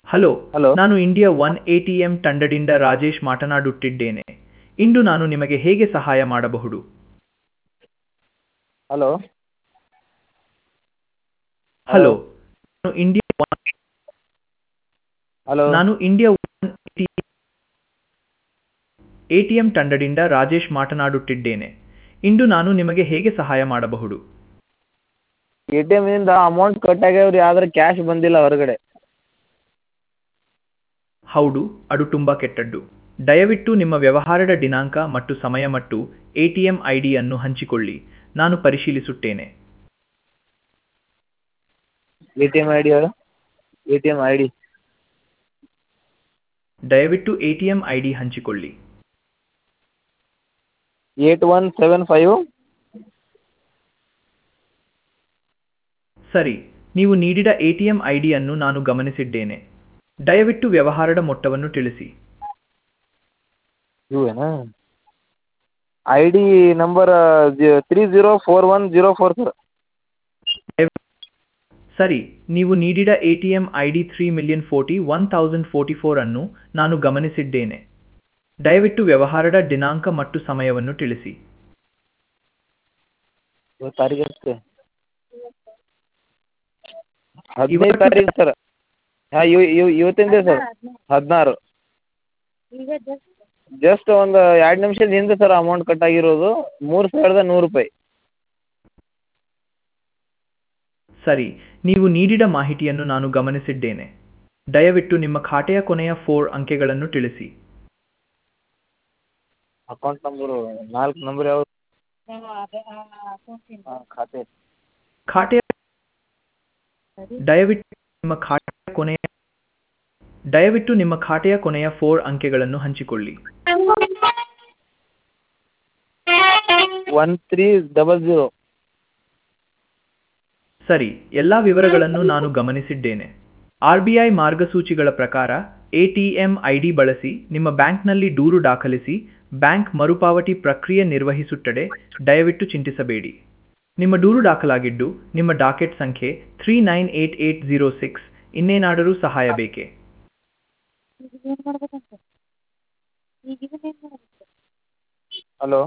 hello hello ನಾನು India one ATM ತಂಡದಿಂದ ರಾಜೇಶ್ ಮಾತನಾಡುತ್ತಿದ್ದೇನೆ ಇಂದು ನಾನು ನಿಮಗೆ ಹೇಗೆ ಸಹಾಯ ಮಾಡಬಹುದು ಹಲೋ ಹಲೋ ನಾನು ಇಂಡಿಯಾ ಒನ್ ಹಲೋ ನಾನು ಇಂಡಿಯಾ ಒನ್ ಎಟಿಎಂ ತಂಡದಿಂದ ರಾಜೇಶ್ ಮಾತನಾಡುತ್ತಿದ್ದೇನೆ ಇಂದು ನಾನು ನಿಮಗೆ ಹೇಗೆ ಸಹಾಯ ಮಾಡಬಹುದು ಎ ಟಿ ಎಮ್ಮಿಂದ ಅಮೌಂಟ್ ಕಟ್ ಆಗ್ಯಾವ್ರಿ ಆದ್ರೆ ಕ್ಯಾಶ್ ಬಂದಿಲ್ಲ ಹೊರಗಡೆ ಹೌದು ಅದು ತುಂಬ ಕೆಟ್ಟದ್ದು ದಯವಿಟ್ಟು ನಿಮ್ಮ ವ್ಯವಹಾರದ ದಿನಾಂಕ ಮತ್ತು ಸಮಯ ಮತ್ತು ಎಟಿಎಂ ಐ ಡಿಯನ್ನು ಹಂಚಿಕೊಳ್ಳಿ ನಾನು ಪರಿಶೀಲಿಸುತ್ತೇನೆ A T M I D ಹೇಳು A T M I D ದಯವಿಟ್ಟು ಎಟಿಎಂ ಐ ಡಿ ಹಂಚಿಕೊಳ್ಳಿ ಏಟ್ ಒನ್ ಸೆವೆನ್ ಫೈವ್ ಸರಿ ನೀವು ನೀಡಿದ ಎಟಿಎಂ ಐ ಡಿಯನ್ನು ನಾನು ಗಮನಿಸಿದ್ದೇನೆ ದಯವಿಟ್ಟು ವ್ಯವಹಾರದ ಮೊತ್ತವನ್ನು ತಿಳಿಸಿ ಇವೇನಾ I D number three zero four one zero four sir ಸರಿ ನೀವು ನೀಡಿದ ATM I D three million forty one thousand forty four ಅನ್ನು ನಾನು ಗಮನಿಸಿದ್ದೇನೆ ದಯವಿಟ್ಟು ವ್ಯವಹಾರದ ದಿನಾಂಕ ಮತ್ತು ಸಮಯವನ್ನು ತಿಳಿಸಿ ಇವತ್ತು ತಾರೀಕು ಎಷ್ಟು ಹದಿನೈದು ತಾರೀಕು ಸರ್ ಹಾಂ ಇವ್ ಇವ್ ಇವತ್ತಿಂದೇ ಸರ್ ಹದಿನಾರು ಜಸ್ಟ್ ಒಂದು ಎರಡು ನಿಮಿಷದ ಹಿಂದೆ ಸರ್ ಅಮೌಂಟ್ ಕಟ್ ಆಗಿರೋದು ಮೂರು ಸಾವಿರದ ನೂರು ರೂಪಾಯಿ ಸರಿ ನೀವು ನೀಡಿದ ಮಾಹಿತಿಯನ್ನು ನಾನು ಗಮನಿಸಿದ್ದೇನೆ ದಯವಿಟ್ಟು ನಿಮ್ಮ ಖಾತೆಯ ಕೊನೆಯ ಫೋರ್ ಅಂಕೆಗಳನ್ನು ತಿಳಿಸಿ ಅಕೌಂಟ್ ನಂಬರು ನಾಲ್ಕು ನಂಬರ್ ಯಾವ್ದು ಹಾಂ ಖಾತೆ ಖಾತೆಯ ದಯವಿಟ್ಟು ನಿಮ್ಮ ಖಾತೆಯ ಕೊನೆಯ ದಯವಿಟ್ಟು ನಿಮ್ಮ ಖಾತೆಯ ಕೊನೆಯ ಫೋರ್ ಅಂಕೆಗಳನ್ನು ಹಂಚಿಕೊಳ್ಳಿ ಒನ್ ತ್ರೀ ಡಬಲ್ ಜೀರೋ ಸರಿ ಎಲ್ಲ ವಿವರಗಳನ್ನು ನಾನು ಗಮನಿಸಿದ್ದೇನೆ ಆರ್ ಬಿ ಐ ಮಾರ್ಗಸೂಚಿಗಳ ಪ್ರಕಾರ ಎಟಿಎಂ ಐಡಿ ಬಳಸಿ ನಿಮ್ಮ ಬ್ಯಾಂಕ್ನಲ್ಲಿ ದೂರು ದಾಖಲಿಸಿ ಬ್ಯಾಂಕ್ ಮರುಪಾವತಿ ಪ್ರಕ್ರಿಯೆ ನಿರ್ವಹಿಸುತ್ತದೆ ದಯವಿಟ್ಟು ಚಿಂತಿಸಬೇಡಿ ನಿಮ್ಮ ದೂರು ದಾಖಲಾಗಿದ್ದು ನಿಮ್ಮ ಡಾಕೆಟ್ ಸಂಖ್ಯೆ three nine eight eight zero six ಇನ್ನೇನಾದರೂ ಸಹಾಯ ಬೇಕೇ ಹಲೋ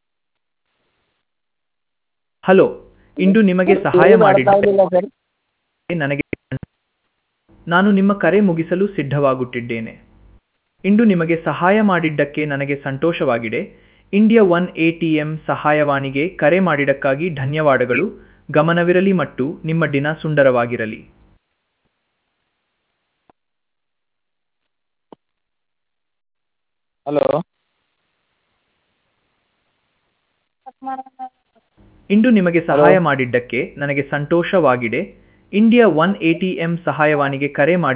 ಹಲೋ ಇಂದು ನಿಮಗೆ ಸಹಾಯ ಮಾಡಿದ ಸರ್ ನನಗೆ ನಾನು ನಿಮ್ಮ ಕರೆ ಮುಗಿಸಲು ಸಿದ್ಧವಾಗುತ್ತಿದ್ದೇನೆ ಇಂದು ನಿಮಗೆ ಸಹಾಯ ಮಾಡಿದ್ದಕ್ಕೆ ನನಗೆ ಸಂತೋಷವಾಗಿದೆ ಇಂಡಿಯಾ ಒನ್ ಎಟಿಎಂ ಸಹಾಯವಾಣಿಗೆ ಕರೆ ಮಾಡಿದ್ದಕ್ಕಾಗಿ ಧನ್ಯವಾದಗಳು ಗಮನವಿರಲಿ ಮತ್ತು ನಿಮ್ಮ ದಿನ ಸುಂದರವಾಗಿರಲಿ ಹಲೋ ಇಂದು ನಿಮಗೆ ಸಹಾಯ ಮಾಡಿದ್ದಕ್ಕೆ ನನಗೆ ಸಂತೋಷವಾಗಿದೆ ಇಂಡಿಯಾ ಒನ್ ಎಟಿಎಂ ಸಹಾಯವಾಣಿಗೆ ಕರೆ ಮಾಡಿ